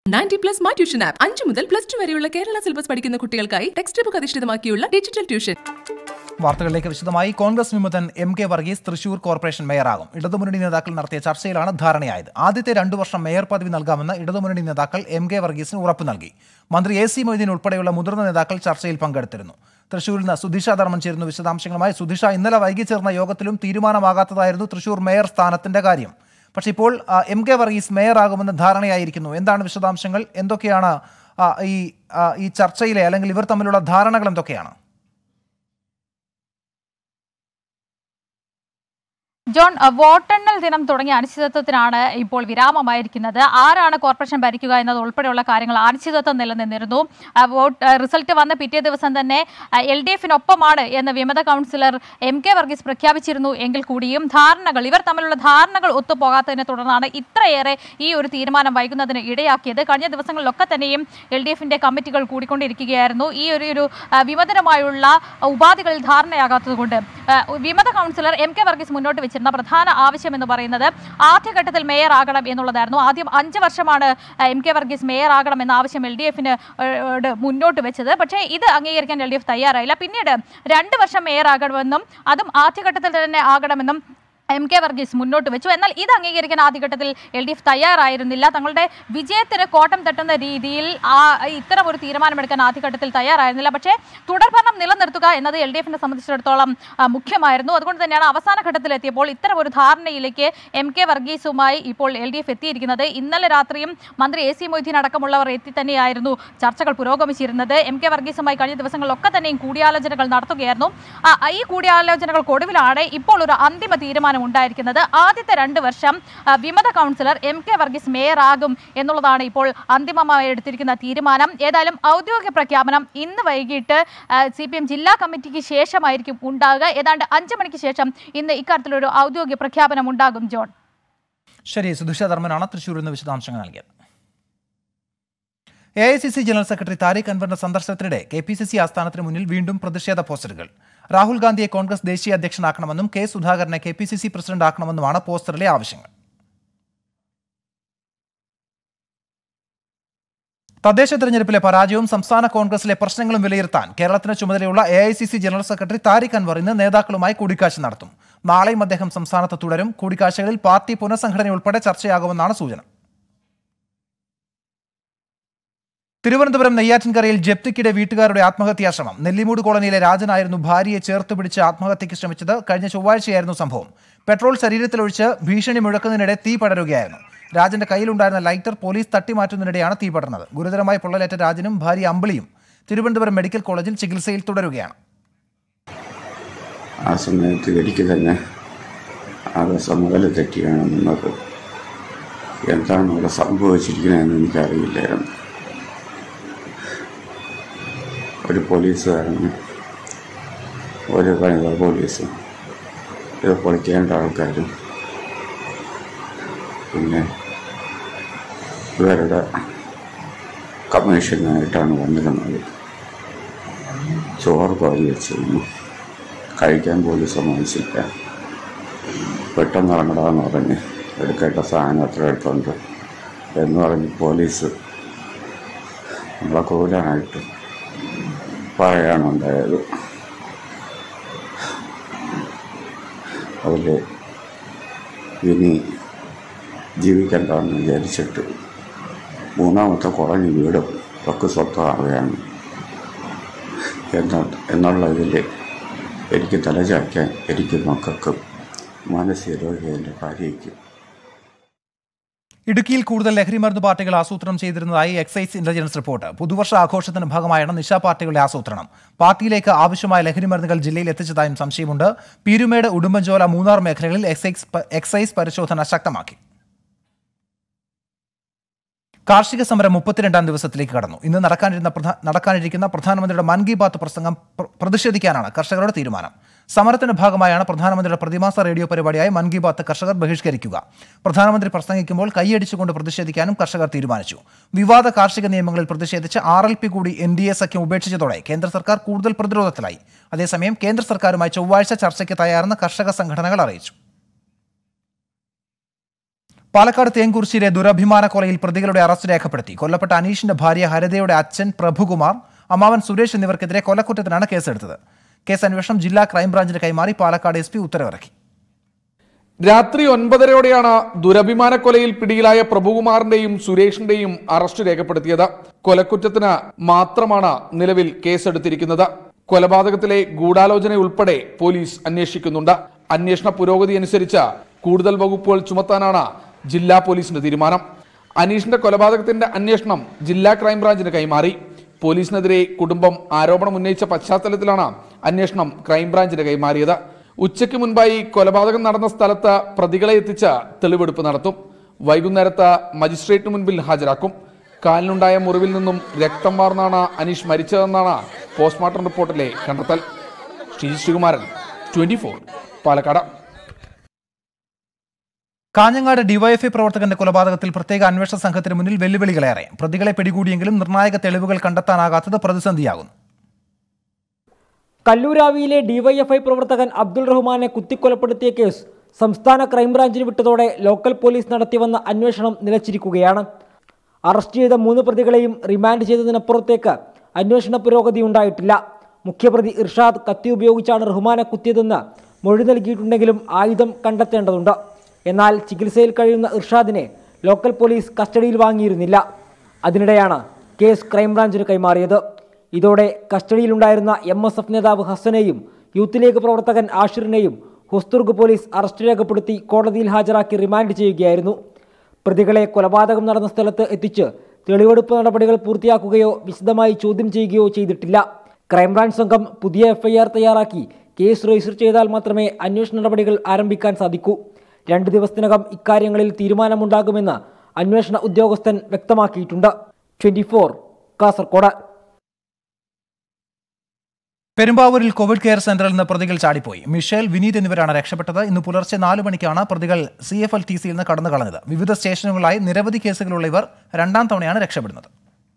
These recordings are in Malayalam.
ninety plus my tuition app അഞ്ചു മുതൽ പ്ലസ് ടു വരെയുള്ള കേരള സിലബസ് പഠിക്കുന്ന കുട്ടികൾക്കായി ടെക്സ്റ്റ് ബുക്ക് അധിഷ്ഠിതമാക്കിയുള്ള ഡിജിറ്റൽ ട്യൂഷൻ വാർത്തകളിലേക്ക് വിശദമായി കോൺഗ്രസ് വിമുതൻ M K Varghese Thrissur corporation മേയറാകും ഇടതുമുന്നണി നേതാക്കൾ നടത്തിയ ചർച്ചയിലാണ് ധാരണയായത് ആദ്യത്തെ രണ്ടു വർഷം മേയർ പദവി നൽകാമെന്ന് ഇടതുമുന്നണി നേതാക്കൾ എം കെ വർഗീസിന് ഉറപ്പ് നൽകി മന്ത്രി എ സി മൊയ്തീൻ ഉൾപ്പെടെയുള്ള മുതിർന്ന നേതാക്കൾ ചർച്ചയിൽ പങ്കെടുത്തിരുന്നു തൃശൂരിൽ നിന്ന് സുധിഷ ധർമ്മൻ ചേരുന്നു വിശദാംശങ്ങളുമായി സുധിഷ ഇന്നലെ വൈകി ചേർന്ന യോഗത്തിലും തീരുമാനമാകാത്തതായിരുന്നു തൃശൂർ മേയർ സ്ഥാനത്തിന്റെ കാര്യം പക്ഷേ ഇപ്പോൾ ആ, എം കെ വർഗീസ് മേയറാകുമെന്ന് ധാരണയായിരിക്കുന്നു എന്താണ് വിശദാംശങ്ങൾ എന്തൊക്കെയാണ് ആ, ഈ ആ, ഈ ചർച്ചയിലെ അല്ലെങ്കിൽ ഇവർ തമ്മിലുള്ള ധാരണകൾ എന്തൊക്കെയാണ് ജോൺ അഹ് വോട്ടെണ്ണൽ ദിനം തുടങ്ങിയ അനിശ്ചിതത്വത്തിനാണ് ഇപ്പോൾ വിരാമമായിരിക്കുന്നത് ആരാണ് കോർപ്പറേഷൻ ഭരിക്കുക എന്നത് ഉൾപ്പെടെയുള്ള കാര്യങ്ങൾ അനിശ്ചിതത്വം നിലനിന്നിരുന്നു അഹ് വോട്ട് അഹ് റിസൾട്ട് വന്ന പിറ്റേ ദിവസം തന്നെ എൽ ഡി എഫിനൊപ്പമാണ് എന്ന് വിമത കൗൺസിലർ എം കെ വർഗീസ് പ്രഖ്യാപിച്ചിരുന്നു എങ്കിൽ കൂടിയും ധാരണകൾ ഇവർ തമ്മിലുള്ള ധാരണകൾ ഒത്തുപോകാത്തതിനെ തുടർന്നാണ് ഇത്രയേറെ ഈ ഒരു തീരുമാനം വൈകുന്നതിന് ഇടയാക്കിയത് കഴിഞ്ഞ ദിവസങ്ങളിലൊക്കെ തന്നെയും എൽ ഡി എഫിന്റെ കമ്മിറ്റികൾ കൂടിക്കൊണ്ടിരിക്കുകയായിരുന്നു ഈ ഒരു ഒരു അഹ് വിമതനുമായുള്ള ഉപാധികളിൽ ധാരണയാകാത്തതുകൊണ്ട് അഹ് വിമത കൗൺസിലർ എം കെ വർഗീസ് മുന്നോട്ട് വെച്ചിരുന്ന പ്രധാന ആവശ്യം എന്ന് പറയുന്നത് ആദ്യഘട്ടത്തിൽ മേയർ ആകണം എന്നുള്ളതായിരുന്നു ആദ്യം അഞ്ച് വർഷമാണ് അഹ് എം കെ വർഗീസ് മേയർ ആകണം എന്ന ആവശ്യം എൽ ഡി എഫിന് മുന്നോട്ട് വെച്ചത് പക്ഷേ ഇത് അംഗീകരിക്കാൻ എൽ ഡി എഫ് തയ്യാറായില്ല പിന്നീട് രണ്ട് വർഷം മേയർ ആകണമെന്നും അതും ആദ്യഘട്ടത്തിൽ തന്നെ ആകണമെന്നും എം കെ വർഗീസ് മുന്നോട്ട് വെച്ചു എന്നാൽ ഇത് അംഗീകരിക്കാൻ ആദ്യഘട്ടത്തിൽ എൽ ഡി എഫ് തയ്യാറായിരുന്നില്ല തങ്ങളുടെ വിജയത്തിന് കോട്ടം തട്ടുന്ന രീതിയിൽ ആ ഇത്തരം ഒരു തീരുമാനമെടുക്കാൻ ആദ്യഘട്ടത്തിൽ തയ്യാറായിരുന്നില്ല പക്ഷേ തുടർഭരണം നിലനിർത്തുക എന്നത് എൽ ഡി എഫിനെ സംബന്ധിച്ചിടത്തോളം ആ, മുഖ്യമായിരുന്നു അതുകൊണ്ട് തന്നെയാണ് അവസാന ഘട്ടത്തിൽ എത്തിയപ്പോൾ ഇത്തരം ഒരു ധാരണയിലേക്ക് എം കെ വർഗീസുമായി ഇപ്പോൾ എൽ ഡി എഫ് എത്തിയിരിക്കുന്നത് ഇന്നലെ രാത്രിയും മന്ത്രി എ സി മൊയ്തീൻ അടക്കമുള്ളവർ എത്തി തന്നെയായിരുന്നു ചർച്ചകൾ പുരോഗമിച്ചിരുന്നത് എം കെ വർഗീസുമായി കഴിഞ്ഞ ദിവസങ്ങളിലൊക്കെ തന്നെയും കൂടിയാലോചനകൾ നടത്തുകയായിരുന്നു ആ, ഈ കൂടിയാലോചനകൾക്കൊടുവിലാണ് ഇപ്പോൾ ഒരു അന്തിമ തീരുമാനം ഉണ്ടായിരിക്കുന്നത് ആദ്യത്തെ രണ്ട് വർഷം ആ, വിമത councillor M K Varghese mayor ആകും എന്നുള്ളതാണ് ഇപ്പോൾ അന്തിമമായി എടുത്തിരിക്കുന്ന തീരുമാനം ഏതായാലും ഔദ്യോഗിക പ്രഖ്യാപനം ഇന്ന് വൈകിട്ട് സി പി എം ജില്ലാ കമ്മിറ്റിക്ക് ശേഷമായിരിക്കും ഉണ്ടാകുക ഏതാണ്ട് അഞ്ച് മണിക്ക് ശേഷം ഇന്ന് ഇക്കാര്യത്തിലൊരു ഔദ്യോഗിക പ്രഖ്യാപനം ഉണ്ടാകും ജോൺ ശരി സുധിഷ ധർമ്മനാണ് തൃശ്ശൂരിൽ നിന്ന് വിശദാംശങ്ങൾ നൽകിയത് A I C C general secretary Tariq അൻവറിന്റെ സന്ദർശനത്തിനിടെ കെ പി സി സി ആസ്ഥാനത്തിന് മുന്നിൽ വീണ്ടും പ്രതിഷേധ പോസ്റ്ററുകൾ രാഹുൽ ഗാന്ധിയെ കോൺഗ്രസ് ദേശീയ അധ്യക്ഷനാക്കണമെന്നും കെ സുധാകരനെ K P C C president ആക്കണമെന്നുമാണ് പോസ്റ്ററിലെ ആവശ്യങ്ങൾ തദ്ദേശ തെരഞ്ഞെടുപ്പിലെ പരാജയവും സംസ്ഥാന കോൺഗ്രസിലെ പ്രശ്നങ്ങളും വിലയിരുത്താൻ കേരളത്തിന് ചുമതലയുള്ള A I C C general secretary Tariq Anwar ഇന്ന് നേതാക്കളുമായി കൂടിക്കാഴ്ച നടത്തും നാളെയും അദ്ദേഹം സംസ്ഥാനത്ത് തുടരും കൂടിക്കാഴ്ചകളിൽ പാർട്ടി പുനഃസംഘടന ഉൾപ്പെടെ ചർച്ചയാകുമെന്നാണ് സൂചന തിരുവനന്തപുരം നെയ്യാറ്റിൻകരയിൽ ജപ്തിക്കിടെ വീട്ടുകാരുടെ ആത്മഹത്യാ ശ്രമം നെല്ലിമൂട് കോളനിയിലെ രാജനായിരുന്നു ഭാര്യയെ ചേർത്ത് പിടിച്ച് ആത്മഹത്യയ്ക്ക് ശ്രമിച്ചത് കഴിഞ്ഞ ചൊവ്വാഴ്ചയായിരുന്നു സംഭവം പെട്രോൾ ശരീരത്തിലൊഴിച്ച് ഭീഷണി മുഴക്കുന്നതിനിടെ തീ പടരുകയായിരുന്നു രാജന്റെ കയ്യിലുണ്ടായിരുന്ന ലൈറ്റർ പോലീസ് തട്ടിമാറ്റുന്നതിനിടെയാണ് തീ പടർന്നത് ഗുരുതരമായി പൊള്ളലേറ്റ രാജനും ഭാര്യ അമ്പിളിയും തിരുവനന്തപുരം മെഡിക്കൽ കോളേജിൽ ചികിത്സയിൽ തുടരുകയാണ് ആ സമയത്ത് എനിക്ക് തന്നെ ആകെ സമതല തെറ്റിയാണ് നിന്നത് എന്താണ് അവിടെ സംഭവിച്ചിരിക്കുന്നതെന്ന് എനിക്കറിയില്ലായിരുന്നു ഒരു പോലീസുകാരന് ഒരു വനിതാ പോലീസും ഇത് പൊളിക്കേണ്ട ആൾക്കാരും പിന്നെ ഇവരുടെ കമ്മീഷനായിട്ടാണ് വന്നിരുന്നത് ചോറ് കോരി വെച്ചിരുന്നു കഴിക്കാൻ പോലും സമ്മതിച്ചില്ല പെട്ടെന്ന് ഇറങ്ങടാന്ന് പറഞ്ഞ് എടുക്കേണ്ട സാധനം അത്ര എടുത്തുണ്ട് എന്ന് പറഞ്ഞ് പോലീസ് നമ്മളെ ക്രൂരനായിട്ട് പറയാണ് ഉണ്ടായത് അതിൽ ഇനി ജീവിക്കണ്ടെന്ന് വിചാരിച്ചിട്ട് മൂന്നാമത്തെ കുറഞ്ഞ വീടും ഒക്കെ സ്വന്തമാവുകയാണ് എന്ന എന്നുള്ള ഇതിൽ എനിക്ക് തലചായ്ക്കാൻ എനിക്ക് മക്കൾക്കും മാനസിക രോഗിയ എൻ്റെ ഭാര്യയ്ക്കും ഇടുക്കിയിൽ കൂടുതൽ ലഹരി മരുന്ന് പാർട്ടികൾ ആസൂത്രണം ചെയ്തിരുന്നതായി എക്സൈസ് ഇന്റലിജൻസ് റിപ്പോർട്ട് പുതുവർഷ ആഘോഷത്തിന്റെ ഭാഗമായാണ് നിശാ പാർട്ടികളുടെ ആസൂത്രണം പാർട്ടിയിലേക്ക് ആവശ്യമായ ലഹരി മരുന്നുകൾ ജില്ലയിൽ എത്തിച്ചതായും സംശയമുണ്ട് പീരുമേട് ഉടുമ്പൻചോല മൂന്നാർ മേഖലകളിൽ എക്സൈസ് പ- എക്സൈസ് പരിശോധന ശക്തമാക്കി കാർഷിക സമരം മുപ്പത്തിരണ്ടാം ദിവസത്തിലേക്ക് കടന്നു ഇന്ന് നടക്കാനിരുന്ന പ്രധാ- നടക്കാനിരിക്കുന്ന പ്രധാനമന്ത്രിയുടെ മൻ കി ബാത്ത് പ്രസംഗം പ്ര- പ്രതിഷേധിക്കാനാണ് കർഷകരുടെ തീരുമാനം സമരത്തിന്റെ ഭാഗമായാണ് പ്രധാനമന്ത്രിയുടെ പ്രതിമാസ റേഡിയോ പരിപാടിയായ മൻ കി ബാത്ത് കർഷകർ ബഹിഷ്കരിക്കുക പ്രധാനമന്ത്രി പ്രസംഗിക്കുമ്പോൾ കൈയടിച്ചുകൊണ്ട് പ്രതിഷേധിക്കാനും കർഷകർ തീരുമാനിച്ചു വിവാദ കാർഷിക നിയമങ്ങളിൽ പ്രതിഷേധിച്ച് ആർ എൽ പി കൂടി എൻ ഡി എ സഖ്യം ഉപേക്ഷിച്ചതോടെ കേന്ദ്ര സർക്കാർ കൂടുതൽ പ്രതിരോധത്തിലായി അതേസമയം കേന്ദ്ര സർക്കാരുമായി ചൊവ്വാഴ്ച ചർച്ചയ്ക്ക് തയ്യാറെന്ന് കർഷക സംഘടനകൾ അറിയിച്ചു പാലക്കാട് തേങ്കുറിശ്ശിയിലെ ദുരഭിമാന കൊലയിൽ പ്രതികളുടെ അറസ്റ്റ് രേഖപ്പെടുത്തി കൊല്ലപ്പെട്ട അനീഷിന്റെ ഭാര്യ ഹരിതയുടെ അച്ഛൻ പ്രഭുകുമാർ അമ്മാവൻ സുരേഷ് എന്നിവർക്കെതിരെ കൊലക്കുറ്റത്തിനാണ് കേസെടുത്തത് കേസ് അന്വേഷണം ജില്ലാ ക്രൈംബ്രാഞ്ചിന് കൈമാറി പാലക്കാട് എസ് പി ഉത്തരവിറക്കി രാത്രി ഒൻപതരയോടെയാണ് ദുരഭിമാനക്കൊലയിൽ പിടിയിലായ പ്രഭുകുമാറിന്റെയും സുരേഷിന്റെയും അറസ്റ്റ് രേഖപ്പെടുത്തിയത് കൊലക്കുറ്റത്തിന് മാത്രമാണ് നിലവിൽ കേസെടുത്തിരിക്കുന്നത് കൊലപാതകത്തിലെ ഗൂഢാലോചന ഉൾപ്പെടെ പോലീസ് അന്വേഷിക്കുന്നുണ്ട് അന്വേഷണ പുരോഗതി അനുസരിച്ച് കൂടുതൽ വകുപ്പുകൾ ചുമത്താനാണ് ജില്ലാ പോലീസിന്റെ തീരുമാനം അനീഷിന്റെ കൊലപാതകത്തിന്റെ അന്വേഷണം ജില്ലാ ക്രൈംബ്രാഞ്ചിന് കൈമാറി പോലീസിനെതിരെ കുടുംബം ആരോപണം ഉന്നയിച്ച പശ്ചാത്തലത്തിലാണ് അന്വേഷണം ക്രൈംബ്രാഞ്ചിന് കൈമാറിയത് ഉച്ചയ്ക്ക് മുൻപായി കൊലപാതകം നടന്ന സ്ഥലത്ത് പ്രതികളെ എത്തിച്ച് തെളിവെടുപ്പ് നടത്തും വൈകുന്നേരത്ത് മജിസ്ട്രേറ്റിന് മുൻപിൽ ഹാജരാക്കും കാലിനുണ്ടായ മുറിവിൽ നിന്നും രക്തം വാർന്നാണ് അനീഷ് മരിച്ചതെന്നാണ് പോസ്റ്റ്മോർട്ടം റിപ്പോർട്ടിലെ കണ്ടെത്തൽ ശ്രീ ശ്രീകുമാരൻ ട്വന്റി പാലക്കാട് കാഞ്ഞങ്ങാട് ഡിവൈഎഫ്ഐ പ്രവർത്തകന്റെ കൊലപാതകത്തിൽ പ്രത്യേക അന്വേഷണ സംഘത്തിന് മുന്നിൽ വെല്ലുവിളികളേറെ പ്രതികളെ പിടികൂടിയെങ്കിലും നിർണായക തെളിവുകൾ കണ്ടെത്താനാകാത്തത് പ്രതിസന്ധിയാകുന്നു കല്ലൂരാവിയിലെ ഡിവൈഎഫ്ഐ പ്രവർത്തകൻ അബ്ദുൾ റഹ്മാനെ കുത്തിക്കൊലപ്പെടുത്തിയ കേസ് സംസ്ഥാന ക്രൈംബ്രാഞ്ചിന് വിട്ടതോടെ ലോക്കൽ പോലീസ് നടത്തിവന്ന അന്വേഷണം നിലച്ചിരിക്കുകയാണ് അറസ്റ്റ് ചെയ്ത മൂന്ന് പ്രതികളെയും റിമാൻഡ് ചെയ്തതിനപ്പുറത്തേക്ക് അന്വേഷണ പുരോഗതി ഉണ്ടായിട്ടില്ല മുഖ്യപ്രതി ഇർഷാദ് കത്തി ഉപയോഗിച്ചാണ് റഹ്മാനെ കുത്തിയതെന്ന് മൊഴി നൽകിയിട്ടുണ്ടെങ്കിലും ആയുധം കണ്ടെത്തേണ്ടതുണ്ട് എന്നാൽ ചികിത്സയിൽ കഴിയുന്ന ഇർഷാദിനെ ലോക്കൽ പോലീസ് കസ്റ്റഡിയിൽ വാങ്ങിയിരുന്നില്ല അതിനിടെയാണ് കേസ് ക്രൈംബ്രാഞ്ചിന് കൈമാറിയത് ഇതോടെ കസ്റ്റഡിയിലുണ്ടായിരുന്ന എം എസ് എഫ് നേതാവ് ഹസനെയും യൂത്ത് ലീഗ് പ്രവർത്തകൻ ആഷിറിനെയും ഹുസ്തുർഗ് പോലീസ് അറസ്റ്റ് രേഖപ്പെടുത്തി കോടതിയിൽ ഹാജരാക്കി റിമാൻഡ് ചെയ്യുകയായിരുന്നു പ്രതികളെ കൊലപാതകം നടന്ന സ്ഥലത്ത് എത്തിച്ച് തെളിവെടുപ്പ് നടപടികൾ പൂർത്തിയാക്കുകയോ വിശദമായി ചോദ്യം ചെയ്യുകയോ ചെയ്തിട്ടില്ല ക്രൈംബ്രാഞ്ച് സംഘം പുതിയ എഫ്ഐആർ തയ്യാറാക്കി കേസ് രജിസ്റ്റർ ചെയ്താൽ മാത്രമേ അന്വേഷണ നടപടികൾ ആരംഭിക്കാൻ സാധിക്കൂ രണ്ട് ദിവസത്തിനകം ഇക്കാര്യങ്ങളിൽ തീരുമാനമുണ്ടാകുമെന്ന് അന്വേഷണ ഉദ്യോഗസ്ഥൻ വ്യക്തമാക്കിയിട്ടുണ്ട് ട്വന്റി കാസർകോട് പെരുമ്പാവൂരിൽ കോവിഡ് കെയർ സെന്ററിൽ നിന്ന് പ്രതികൾ ചാടിപ്പോയി മിഷേൽ വിനീത് എന്നിവരാണ് രക്ഷപ്പെട്ടത് ഇന്ന് പുലർച്ചെ നാല് മണിക്കാണ് പ്രതികൾ സി എഫ് എൽ ടി സിയിൽ നിന്ന് കടന്നു കളഞ്ഞത് വിവിധ സ്റ്റേഷനുകളായി നിരവധി കേസുകളുള്ള ഇവർ രണ്ടാം തവണയാണ് രക്ഷപ്പെടുന്നത്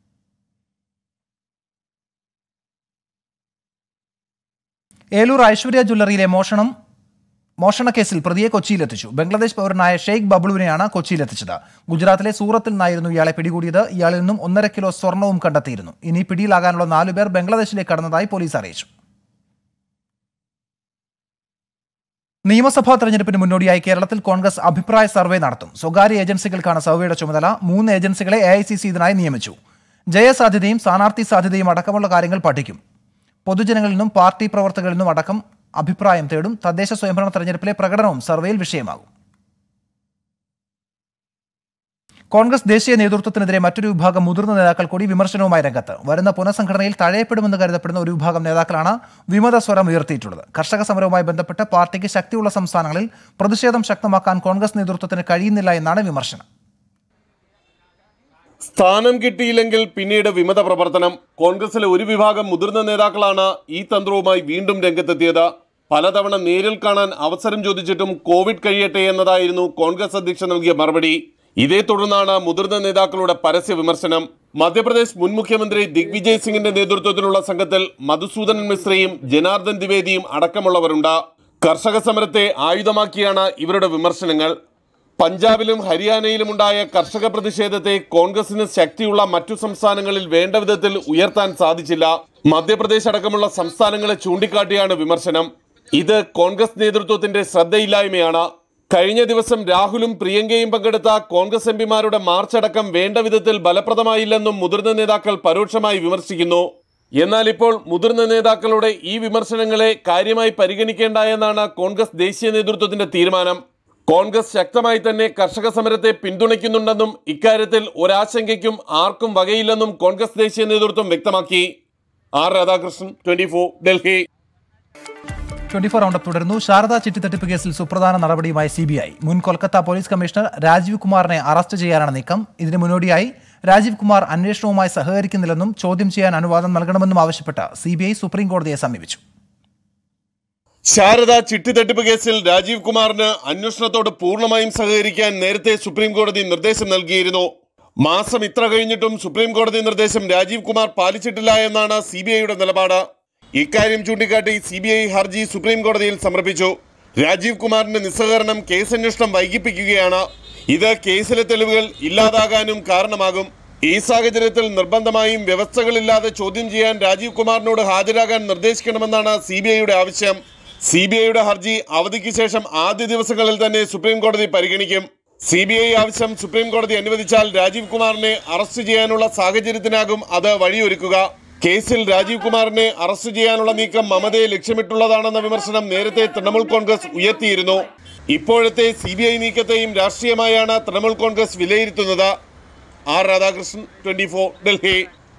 ഏലൂർ ഐശ്വര്യ ജ്വല്ലറിയിലെ മോഷണം മോഷണക്കേസിൽ പ്രതിയെ കൊച്ചിയിലെത്തിച്ചു ബംഗ്ലാദേശ് പൗരനായ ഷെയ്ഖ് ബബ്ലുവിനെയാണ് കൊച്ചിയിലെത്തിച്ചത് ഗുജറാത്തിലെ സൂറത്തിൽ നിന്നായിരുന്നു ഇയാളെ പിടികൂടിയത് ഇയാളിൽ നിന്നും ഒന്നര കിലോ സ്വർണവും കണ്ടെത്തിയിരുന്നു ഇനി പിടിയിലാകാനുള്ള നാലുപേർ ബംഗ്ലാദേശിലേക്ക് കടന്നതായി പോലീസ് അറിയിച്ചു നിയമസഭാ തെരഞ്ഞെടുപ്പിന് മുന്നോടിയായി കേരളത്തിൽ കോൺഗ്രസ് അഭിപ്രായ സർവേ നടത്തും സ്വകാര്യ ഏജൻസികൾക്കാണ് സർവേയുടെ ചുമതല മൂന്ന് ഏജൻസികളെ എ ഐ സി സി ഇതിനായി നിയമിച്ചു ജയസാധ്യതയും സ്ഥാനാർത്ഥി സാധ്യതയും അടക്കമുള്ള കാര്യങ്ങൾ പഠിക്കും പൊതുജനങ്ങളിൽ നിന്നും പാർട്ടി പ്രവർത്തകരിൽ നിന്നും അടക്കം അഭിപ്രായം തേടും തദ്ദേശ സ്വയംഭരണ തെരഞ്ഞെടുപ്പിലെ പ്രകടനവും സർവേയിൽ വിഷയമാകും കോൺഗ്രസ് ദേശീയ നേതൃത്വത്തിനെതിരെ മറ്റൊരു വിഭാഗം മുതിർന്ന നേതാക്കൾ കൂടി വിമർശനവുമായി രംഗത്ത് വരുന്ന പുനഃസംഘടനയിൽ തഴയപ്പെടുമെന്ന് കരുതപ്പെടുന്ന ഒരു വിഭാഗം നേതാക്കളാണ് വിമത സ്വരം ഉയർത്തിയിട്ടുള്ളത് കർഷക സമരവുമായി ബന്ധപ്പെട്ട് പാർട്ടിക്ക് ശക്തിയുള്ള സംസ്ഥാനങ്ങളിൽ പ്രതിഷേധം ശക്തമാക്കാൻ കോൺഗ്രസ് നേതൃത്വത്തിന് കഴിയുന്നില്ല എന്നാണ് വിമർശനം സ്ഥാനം കിട്ടിയില്ലെങ്കിൽ പിന്നീട് വിമത പ്രവർത്തനം കോൺഗ്രസിലെ ഒരു വിഭാഗം മുതിർന്ന നേതാക്കളാണ് ഈ തന്ത്രവുമായി വീണ്ടും രംഗത്തെത്തിയത് പലതവണ നേരിൽ കാണാൻ അവസരം ചോദിച്ചിട്ടും കോവിഡ് കഴിയട്ടെ എന്നതായിരുന്നു കോൺഗ്രസ് അധ്യക്ഷൻ നൽകിയ മറുപടി ഇതേ തുടർന്നാണ് മുതിർന്ന നേതാക്കളുടെ പരസ്യ വിമർശനം മധ്യപ്രദേശ് മുൻ മുഖ്യമന്ത്രി ദിഗ്വിജയ് സിംഗിന്റെ നേതൃത്വത്തിലുള്ള സംഘത്തിൽ മധുസൂദനൻ മിശ്രയും ജനാർദ്ദൻ ദ്വിവേദിയും അടക്കമുള്ളവരുണ്ട് കർഷക സമരത്തെ ആയുധമാക്കിയാണ് ഇവരുടെ വിമർശനങ്ങൾ പഞ്ചാബിലും ഹരിയാനയിലുമുണ്ടായ കർഷക പ്രതിഷേധത്തെ കോൺഗ്രസിന് ശക്തിയുള്ള മറ്റു സംസ്ഥാനങ്ങളിൽ വേണ്ട വിധത്തിൽ ഉയർത്താൻ സാധിച്ചില്ല മധ്യപ്രദേശ് അടക്കമുള്ള സംസ്ഥാനങ്ങളെ ചൂണ്ടിക്കാട്ടിയാണ് വിമർശനം ഇത് കോൺഗ്രസ് നേതൃത്വത്തിന്റെ ശ്രദ്ധയില്ലായ്മയാണ് കഴിഞ്ഞ ദിവസം രാഹുലും പ്രിയങ്കയും പങ്കെടുത്ത കോൺഗ്രസ് എംപിമാരുടെ മാർച്ച് അടക്കം വേണ്ട വിധത്തിൽ ഫലപ്രദമായില്ലെന്നും മുതിർന്ന നേതാക്കൾ പരോക്ഷമായി വിമർശിക്കുന്നു എന്നാൽ ഇപ്പോൾ മുതിർന്ന നേതാക്കളുടെ ഈ വിമർശനങ്ങളെ കാര്യമായി പരിഗണിക്കേണ്ട എന്നാണ് കോൺഗ്രസ് ദേശീയ നേതൃത്വത്തിന്റെ തീരുമാനം കോൺഗ്രസ് ശക്തമായി തന്നെ കർഷക സമരത്തെ പിന്തുണയ്ക്കുന്നുണ്ടെന്നും ഇക്കാര്യത്തിൽ ഒരാശങ്കയ്ക്കും ആർക്കും വകയില്ലെന്നും കോൺഗ്രസ് ദേശീയ നേതൃത്വം വ്യക്തമാക്കി R Radhakrishnan twenty Delhi twenty four roundup തുടരുന്നു ശാരദാ ചിട്ടി തട്ടിപ്പ് കേസിൽ സുപ്രധാന നടപടിയുമായി സി ബി ഐ മുൻ കൊൽക്കത്ത പോലീസ് കമ്മീഷണർ രാജീവ് കുമാറിനെ അറസ്റ്റ് ചെയ്യാനാണ് നീക്കം ഇതിന് മുന്നോടിയായി രാജീവ് കുമാർ അന്വേഷണവുമായി സഹകരിക്കുന്നില്ലെന്നും ചോദ്യം ചെയ്യാൻ അനുവാദം നൽകണമെന്നും ആവശ്യപ്പെട്ട് സി ബി ഐ സുപ്രീം കോടതിയെ സമീപിച്ചു ശാരദ ചിട്ടി തട്ടിപ്പ് കേസിൽ രാജീവ് കുമാറിന് അന്വേഷണത്തോട് പൂർണ്ണമായും സഹകരിക്കാൻ നേരത്തെ സുപ്രീം കോടതി നിർദ്ദേശം നൽകിയിരുന്നു മാസം ഇത്ര കഴിഞ്ഞിട്ടും സുപ്രീം കോടതി നിർദ്ദേശം രാജീവ് കുമാർ പാലിച്ചിട്ടില്ല എന്നാണ് സി ബി ഐയുടെ നിലപാട് ഇക്കാര്യം ചൂണ്ടിക്കാട്ടി സി ബി ഐ ഹർജി സുപ്രീം കോടതിയിൽ സമർപ്പിച്ചു രാജീവ് കുമാറിന്റെ നിസ്സഹകരണം കേസന്വേഷണം വൈകിപ്പിക്കുകയാണ് ഇത് കേസിലെ തെളിവുകൾ ഇല്ലാതാകാനും കാരണമാകും ഈ സാഹചര്യത്തിൽ നിർബന്ധമായും വ്യവസ്ഥകളില്ലാതെ ചോദ്യം ചെയ്യാൻ രാജീവ് കുമാറിനോട് ഹാജരാകാൻ നിർദ്ദേശിക്കണമെന്നാണ് സി ബി ഐയുടെ ആവശ്യം സി ബി ഐയുടെ ഹർജി അവധിക്ക് ശേഷം ആദ്യ ദിവസങ്ങളിൽ തന്നെ സുപ്രീം കോടതി പരിഗണിക്കും സി ബി ഐ ആവശ്യം സുപ്രീം കോടതി അനുവദിച്ചാൽ രാജീവ് കുമാറിനെ അറസ്റ്റ് ചെയ്യാനുള്ള സാഹചര്യത്തിനാകും അത് വഴിയൊരുക്കുക കേസിൽ രാജീവ് കുമാറിനെ അറസ്റ്റ് ചെയ്യാനുള്ള നീക്കം മമതയെ ലക്ഷ്യമിട്ടുള്ളതാണെന്ന വിമർശനം നേരത്തെ തൃണമൂൽ കോൺഗ്രസ് ഉയർത്തിയിരുന്നു ഇപ്പോഴത്തെ സി ബി ഐ നീക്കത്തെയും രാഷ്ട്രീയമായാണ് തൃണമൂൽ കോൺഗ്രസ് വിലയിരുത്തുന്നത് R Radhakrishnan twenty four Delhi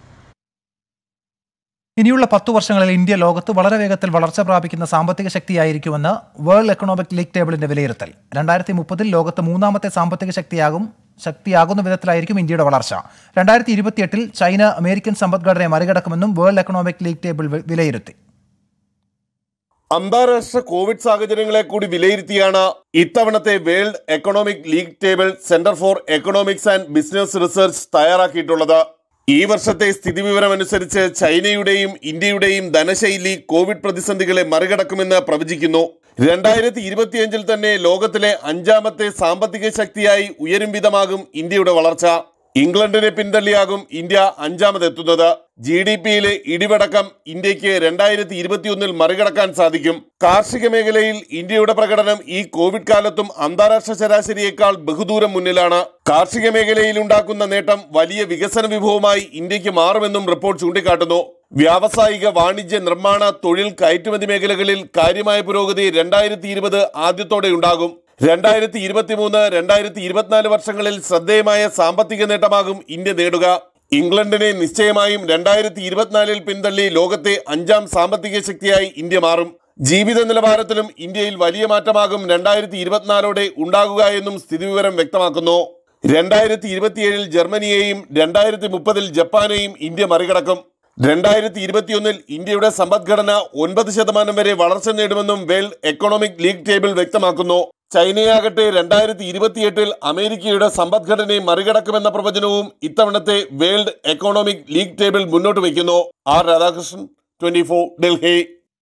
ഇനിയുള്ള പത്തു വർഷങ്ങളിൽ ഇന്ത്യ ലോകത്ത് വളരെ വേഗത്തിൽ വളർച്ച പ്രാപിക്കുന്ന സാമ്പത്തിക ശക്തിയായിരിക്കുമെന്ന് വേൾഡ് എക്കണോമിക് ലീഗ് ടേബിളിന്റെ വിലയിരുത്തൽ രണ്ടായിരത്തി മുപ്പതിൽ ലോകത്ത് മൂന്നാമത്തെ സാമ്പത്തിക ശക്തിയാകും ശക്തിയാകുന്ന വിധത്തിലായിരിക്കും ഇന്ത്യയുടെ വളർച്ച രണ്ടായിരത്തി ഇരുപത്തിയെട്ടിൽ ചൈന അമേരിക്കൻ സമ്പദ്ഘടനയെ മറികടക്കുമെന്നും വേൾഡ് എക്കണോമിക് ലീഗ് ടേബിൾ വി- വിലയിരുത്തി അന്താരാഷ്ട്ര കോവിഡ് സാഹചര്യങ്ങളെ കൂടി വിലയിരുത്തിയാണ് ഇത്തവണത്തെ world economic league table centre for economics and business research തയ്യാറാക്കിയിട്ടുള്ളത് ഈ വർഷത്തെ സ്ഥിതിവിവരമനുസരിച്ച് ചൈനയുടെയും ഇന്ത്യയുടെയും ധനശൈലി കോവിഡ് പ്രതിസന്ധികളെ മറികടക്കുമെന്ന് പ്രവചിക്കുന്നു രണ്ടായിരത്തി ഇരുപത്തിയഞ്ചിൽ തന്നെ ലോകത്തിലെ അഞ്ചാമത്തെ സാമ്പത്തിക ശക്തിയായി ഉയരും വിധമാകും ഇന്ത്യയുടെ വളർച്ച ഇംഗ്ലണ്ടിനെ പിന്തള്ളിയാകും ഇന്ത്യ അഞ്ചാമതെത്തുന്നത് ജി ഡി പിയിലെ ഇടിവടക്കം ഇന്ത്യക്ക് രണ്ടായിരത്തി ഇരുപത്തിയൊന്നിൽ മറികടക്കാൻ സാധിക്കും കാർഷിക മേഖലയിൽ ഇന്ത്യയുടെ പ്രകടനം ഈ കോവിഡ് കാലത്തും അന്താരാഷ്ട്ര ശരാശരിയേക്കാൾ ബഹുദൂരം മുന്നിലാണ് കാർഷിക മേഖലയിൽ ഉണ്ടാക്കുന്ന നേട്ടം വലിയ വികസന വിഭവമായി ഇന്ത്യക്ക് മാറുമെന്നും റിപ്പോർട്ട് ചൂണ്ടിക്കാട്ടുന്നു വ്യാവസായിക വാണിജ്യ നിർമ്മാണ തൊഴിൽ കയറ്റുമതി മേഖലകളിൽ കാര്യമായ പുരോഗതി രണ്ടായിരത്തി ഇരുപത് ആദ്യത്തോടെ ഉണ്ടാകും രണ്ടായിരത്തി ഇരുപത്തിമൂന്ന് രണ്ടായിരത്തി ഇരുപത്തിനാല് വർഷങ്ങളിൽ ശ്രദ്ധേയമായ സാമ്പത്തിക നേട്ടമാകും ഇന്ത്യ നേടുക ഇംഗ്ലണ്ടിനെ നിശ്ചയമായും രണ്ടായിരത്തി ഇരുപത്തിനാലിൽ പിന്തള്ളി ലോകത്തെ അഞ്ചാം സാമ്പത്തിക ശക്തിയായി ഇന്ത്യ മാറും ജീവിത നിലവാരത്തിലും ഇന്ത്യയിൽ വലിയ മാറ്റമാകും രണ്ടായിരത്തി ഇരുപത്തിനാലോടെ ഉണ്ടാകുക എന്നും സ്ഥിതിവിവരം വ്യക്തമാക്കുന്നു രണ്ടായിരത്തി ഇരുപത്തിയേഴിൽ ജർമ്മനിയെയും രണ്ടായിരത്തി മുപ്പതിൽ ജപ്പാനെയും ഇന്ത്യ മറികടക്കും രണ്ടായിരത്തി ഇരുപത്തിയൊന്നിൽ ഇന്ത്യയുടെ സമ്പദ്ഘടന ഒൻപത് ശതമാനം വരെ വളർച്ച നേടുമെന്നും വേൾഡ് എക്കണോമിക് ലീഗ് ടേബിൾ വ്യക്തമാക്കുന്നു ചൈനയാകട്ടെ രണ്ടായിരത്തി ഇരുപത്തിയെട്ടിൽ അമേരിക്കയുടെ സമ്പദ്ഘടനയെ മറികടക്കുമെന്ന പ്രവചനവും ഇത്തവണത്തെ വേൾഡ് എക്കണോമിക് ലീഗ് ടേബിൾ മുന്നോട്ട് വയ്ക്കുന്നു R Radhakrishnan twenty four Delhi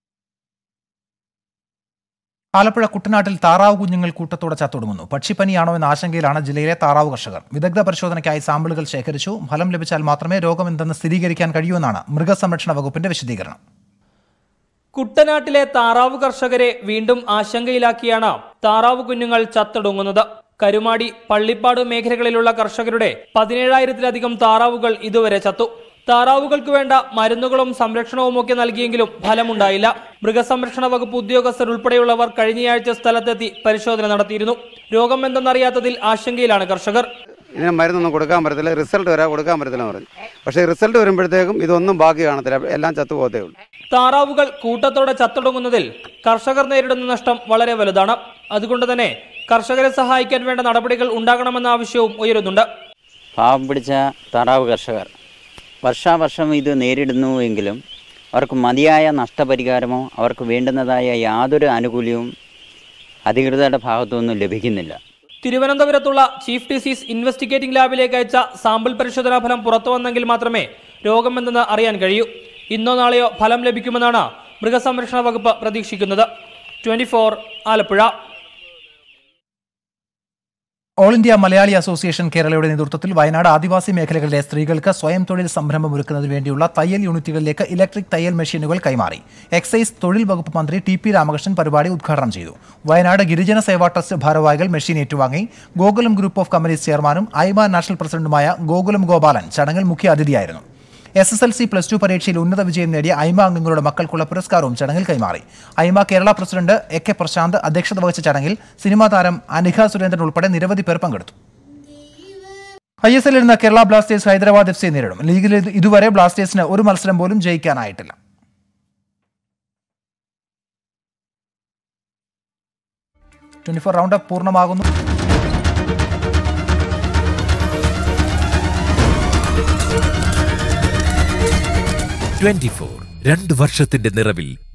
Alappuzha കുട്ടനാട്ടിൽ താറാവ് കുഞ്ഞുങ്ങൾ കൂട്ടത്തോടെ ചത്തൊടുങ്ങുന്നു പക്ഷിപ്പനിയാണോ എന്ന ആശങ്കയിലാണ് ജില്ലയിലെ താറാവ് കർഷകർ വിദഗ്ധ പരിശോധനയ്ക്കായി സാമ്പിളുകൾ ശേഖരിച്ചു ഫലം ലഭിച്ചാൽ മാത്രമേ രോഗമെന്തെന്ന് സ്ഥിരീകരിക്കാൻ കഴിയൂവെന്നാണ് മൃഗസംരക്ഷണ വകുപ്പിന്റെ വിശദീകരണം കുട്ടനാട്ടിലെ താറാവ് കർഷകരെ വീണ്ടും ആശങ്കയിലാക്കിയാണ് താറാവ് കുഞ്ഞുങ്ങൾ ചത്തൊടുങ്ങുന്നത് കരുമാടി പള്ളിപ്പാട് മേഖലകളിലുള്ള കർഷകരുടെ പതിനേഴായിരത്തിലധികം താറാവുകൾ ഇതുവരെ ചത്തു താറാവുകൾക്ക് വേണ്ട മരുന്നുകളും സംരക്ഷണവും ഒക്കെ നൽകിയെങ്കിലും ഫലമുണ്ടായില്ല മൃഗസംരക്ഷണ വകുപ്പ് ഉദ്യോഗസ്ഥർ ഉൾപ്പെടെയുള്ളവർ കഴിഞ്ഞയാഴ്ച സ്ഥലത്തെത്തി പരിശോധന നടത്തിയിരുന്നു രോഗം എന്തെന്നറിയാത്തതിൽ ആശങ്കയിലാണ് കർഷകർ ഇതിന് മരുന്നൊന്നും കൊടുക്കാൻ പറ്റത്തില്ല റിസൾട്ട് വരാൻ കൊടുക്കാൻ പറ്റത്തില്ല എന്ന് പറഞ്ഞു പക്ഷേ റിസൾട്ട് വരുമ്പോഴത്തേക്കും ഇതൊന്നും ബാക്കി കാണത്തില്ല എല്ലാം ചത്തുപോകത്തേ ഉള്ളൂ താറാവുകൾ കൂട്ടത്തോടെ ചത്തൊടുങ്ങുന്നതിൽ കർഷകർ നേരിടുന്ന നഷ്ടം വളരെ വലുതാണ് അതുകൊണ്ട് തന്നെ കർഷകരെ സഹായിക്കാൻ വേണ്ട നടപടികൾ ഉണ്ടാകണമെന്ന ആവശ്യവും ഉയരുന്നുണ്ട് പാവം പിടിച്ച താറാവ് കർഷകർ വർഷാവർഷം ഇത് നേരിടുന്നുവെങ്കിലും അവർക്ക് മതിയായ നഷ്ടപരിഹാരമോ അവർക്ക് വേണ്ടുന്നതായ യാതൊരു ആനുകൂല്യവും അധികൃതരുടെ ഭാഗത്തുനിന്നും ലഭിക്കുന്നില്ല തിരുവനന്തപുരത്തുള്ള ചീഫ് ഡിസീസ് ഇൻവെസ്റ്റിഗേറ്റിംഗ് ലാബിലേക്ക് അയച്ച സാമ്പിൾ പരിശോധനാ ഫലം പുറത്തു വന്നെങ്കിൽ മാത്രമേ രോഗമെന്തെന്ന് അറിയാൻ കഴിയൂ ഇന്നോ നാളെയോ ഫലം ലഭിക്കുമെന്നാണ് മൃഗസംരക്ഷണ വകുപ്പ് പ്രതീക്ഷിക്കുന്നത് twenty Alappuzha all India Malayali association കേരളയുടെ നേതൃത്വത്തിൽ വയനാട് ആദിവാസി മേഖലകളിലെ സ്ത്രീകൾക്ക് സ്വയം തൊഴിൽ സംരംഭം ഒരുക്കുന്നതിന് വേണ്ടിയുള്ള തയ്യൽ യൂണിറ്റുകളിലേക്ക് ഇലക്ട്രിക് തയ്യൽ മെഷീനുകൾ കൈമാറി എക്സൈസ് തൊഴിൽ വകുപ്പ് മന്ത്രി ടി പി രാമകൃഷ്ണൻ പരിപാടി ഉദ്ഘാടനം ചെയ്തു വയനാട് ഗിരിജന സേവാ ട്രസ്റ്റ് ഭാരവാഹികൾ മെഷീൻ ഏറ്റുവാങ്ങി ഗോകുലം ഗ്രൂപ്പ് ഓഫ് കമ്പനീസ് ചെയർമാനും ഐമ നാഷണൽ പ്രസിഡന്റുമായ ഗോകുലം ഗോപാലൻ ചടങ്ങിൽ മുഖ്യ അതിഥിയായിരുന്നു S S L C plus two പരീക്ഷയിൽ ഉന്നത വിജയം നേടിയ ഐമ അംഗങ്ങളുടെ മക്കൾക്കുള്ള പുരസ്കാരവും ചടങ്ങിൽ കൈമാറി AIMA Kerala president A K Prashanth അധ്യക്ഷത വഹിച്ച ചടങ്ങിൽ സിനിമാ താരം അനിഖ സുരേന്ദ്രൻ ഉൾപ്പെടെ നിരവധി പേർ പങ്കെടുത്തു ഐ എസ് എല്ലിൽ നിന്ന് Kerala blasters Hyderabad F C നേരിടും ലീഗിൽ ഇത് ഇതുവരെ ബ്ലാസ്റ്റേഴ്സിന് ഒരു മത്സരം പോലും ജയിക്കാനായിട്ടില്ല ട്വന്റി ഫോർ റൗണ്ട് പൂർണ്ണമാകുന്നു ട്വന്റി ഫോർ രണ്ട് വർഷത്തിന്റെ നിറവിൽ